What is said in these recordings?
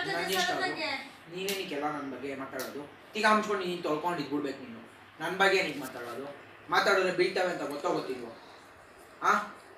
ಮಾತಾಡ್ತಿದ್ದೆ ನನ್ನ ಇಷ್ಟ ಸರ್ ಅದು. ಬಗ್ಗೆ ನೀನೇನಿಕ್ಕೆಲ್ಲ ನನ್ನ ಬಗ್ಗೆ ಮಾತಾಡೋದು ಈಗ ಹಂಚ್ಕೊಂಡು ನೀನು ತೊಳ್ಕೊಂಡು ಇದ್ಬಿಡ್ಬೇಕು ನೀನು ನನ್ನ ಬಗ್ಗೆ ಏನಕ್ಕೆ ಮಾತಾಡೋದು ಮಾತಾಡಿದ್ರೆ ಬೀಳ್ತವೆ ಅಂತ ಗೊತ್ತೋ ಗೊತ್ತಿಲ್ವೋ ಆ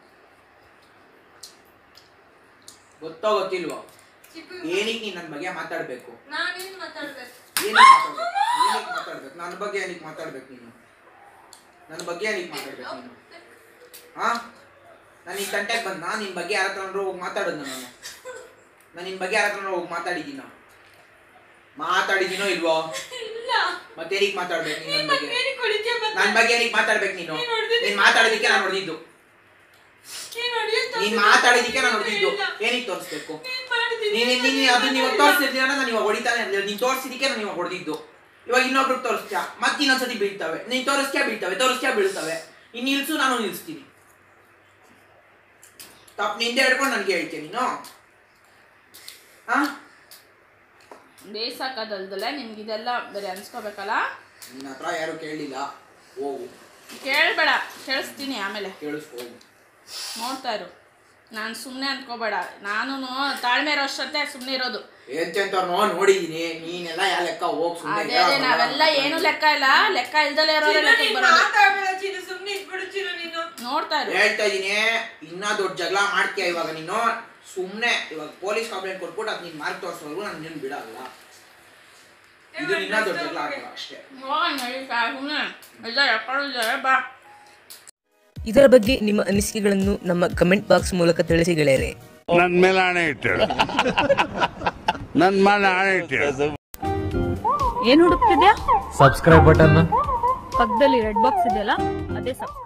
ಗೊತ್ತೋ ಗೊತ್ತಿಲ್ವೋ ಚಿಕ್ಕ ಏನಕ್ಕೆ ನೀನು ನನ್ನ ಬಗ್ಗೆ ಮಾತಾಡಬೇಕು ನಾನೇನ್ ಮಾತಾಡ್ಬೇಕು ಏನಕ್ಕೆ ಮಾತಾಡ್ಬೇಕು ಏನಕ್ಕೆ ಮಾತಾಡ್ಬೇಕು ನನ್ನ ಬಗ್ಗೆ ಏನಕ್ಕೆ ಮಾತಾಡ್ಬೇಕು ನೀನು ನನ್ನ ಬಗ್ಗೆ ಏನಕ್ಕೆ ಮಾತಾಡ್ಬೇಕು ನೀನು ಹಾ ನಾನು ಈ ತಂಟೆಗೆ ಬಂದ ನಾನು ನಿನ್ನ ಬಗ್ಗೆ ಯಾರ ಹತ್ರ ಹೋಗಿ ಮಾತಾಡೋದು ನಾನು ನಾನು ನಿನ್ನ ಬಗ್ಗೆ ಯಾರ ಹತ್ರ ಹೋಗಿ ಮಾತಾಡಿದ್ದೀನ ಮಾತಾಡಿದ್ದೀನೋ ಇಲ್ವೋ ಇಲ್ಲ ಮತ್ತೆ ಏನಕ್ಕೆ ಮಾತಾಡ್ಬೇಕು ನೀನು ನನ್ನ ಬಗ್ಗೆ ಏನಕ್ಕೆ ಹೊಡಿತೀಯ ಮತ್ತೆ? ನನ್ನ ಬಗ್ಗೆ ಏನಕ್ಕೆ ಮಾತಾಡ್ಬೇಕು ನೀನು ನೀನ್ ಹೊಡ್ದಿದ್ದು ನೀನು ಮಾತಾಡೋದಕ್ಕೆ ನಾನು ಹೊಡೆದಿದ್ದು ನೀನ್ ಹೊಡ್ಯೋದ್ ನೀನು ತಪ್ಪು. ಮಾತಾಡೋದಕ್ಕೆ ನಾನು ಹೊಡೆದಿದ್ದು ಇಲ್ಲ. ಏನಕ್ಕೆ ತೋರಿಸ್ಬೇಕು ನೀನ್ ಮಾಡಿದ್ದೀನಿ. ನೀನು ನೀನು ಅದು ನೀವು ತೋರಿಸಿರ್ಲಿಲ್ಲ ನಾನು ಇವಾಗ ಹೊಡಿತಾನೆ ಇರ್ಲಿಲ್ಲ ನೀನು ತೋರಿಸಿದಕ್ಕೆ ನಾನು ಇವಾಗ ಹೊಡೆದಿದ್ದು ಇವಾಗ ಇನ್ನೊಬ್ರಿಗೆ ತೋರಿಸ್ತೀಯ ಮತ್ತೆ ಇನ್ನೊಂದ್ಸತಿ ಬೀಳ್ತವೆ ನೀನು ತೋರಿಸ್ತೀಯ ಬೀಳ್ತವೆ ತೋರಿಸ್ತೀಯ ಬೀಳ್ತವೆ ಇನ್ನು ನಿಲ್ಸು ನಾನು ನಿಲ್ಸ್ತೀನಿ ತಪ್ಪು ನಿಂದೆ ಹಿಡ್ಕೊಂಡು ನನಗೆ ಹೇಳ್ತೀಯ ನೀನು ಹಾ ಬೇಯಿಸಕ್ಕದಲ್ದಲ್ಲ ನಿಮ್ಗೆ ಇದೆಲ್ಲ ಬೇರೆ ಅನ್ಸ್ಕೋಬೇಕಲ್ಲ ನಿನ್ನ ಹತ್ರ ಯಾರು ಕೇಳಲಿಲ್ಲ ಹೋಗು ಕೇಳಬೇಡ ಕೇಳಿಸ್ತೀನಿ ಆಮೇಲೆ ಕೇಳಿಸ್ಕೊ ಹೋಗು ನೋಡ್ತಾ ಇರು ನಾನು ಸುಮ್ಮನೆ ಅನ್ಕೋಬೇಡ ನಾನು ತಾಳ್ಮೆ ಇರೋ ಅಷ್ಟೊತ್ತೆ ಸುಮ್ಮನೆ ಇರೋದು ಎಂತೆಂತವ್ರನ್ನೋ ನೋಡಿದೀನಿ ನೀನೆಲ್ಲ ಯಾ ಲೆಕ್ಕ ಹೋಗ್ ಅದೇ ಅದೇ ನಾವೆಲ್ಲ ಏನು ಲೆಕ್ಕ ಇಲ್ಲ ಲೆಕ್ಕ ಇಲ್ದಲೇ ಇರೋರೇ ಚಿನ್ನು, ಲೆಕ್ಕಕ್ಕೆ ನೀನ್ ಬರೋದು ಮಾತಾಡ್ಬೇಡ ಚಿನ್ನು, ಸುಮ್ನೆ ಇದ್ಬಿಡು ಚಿನ್ನು ನೀನು. ನೋಡ್ತಾ ಇರು ಹೇಳ್ತಾ ಇದೀನಿ ಇನ್ನ ದೊಡ್ಡ ಜಗಳ ಮಾಡ್ತೀಯ ಇವಾಗ ನೀನು ಸುಮ್ನೆ ಇವಾಗ ಪೊಲೀಸ್ ಕಂಪ್ಲೇಂಟ್ ಕೊಟ್ಬಿಟ್ಟು ಅದ್ ನೀನ್ ಮಾರ್ಕ್ ತೋರ್ಸೋರ್ಗು ನಾನು ನಿನ್ ಬಿಡಲ್ಲ ಇದು ನಿನ್ನ ದೊಡ್ಡ ಜಗಳ ಆಗ್ತದೆ ಅಷ್ಟೇ ಹೋಗೋಣ ನಡೀತಾ ಸುಮ್ಮನೆ ಎಲ್ಲ ಎಕ್ಕಳಿದ್ದಾರೆ ಬಾ ಇದರ ಬಗ್ಗೆ ನಿಮ್ಮ ಅನಿಸಿಕೆಗಳನ್ನು ನಮ್ಮ ಕಮೆಂಟ್ ಬಾಕ್ಸ್ ಮೂಲಕ ತಿಳಿಸಿ ಗೆಳೆಯರೆ ನನ್ ಮೇಲೆ ಆಣೆ ಇಟ್ಟಳು ನನ್ ಮೇಲೆ ಆಣೆ ಇಟ್ಟಳು ಏನ್ ಹುಡುಕ್ತಿದ್ಯಾ ಸಬ್ಸ್ಕ್ರೈಬ್ ಬಟನ್ ಪಕ್ಕದಲ್ಲಿ ರೆಡ್ ಬಾಕ್ಸ್ ಇದೆಯಲ್ಲ ಅದೇ ಸಬ್ಸ್ಕ್ರೈಬ್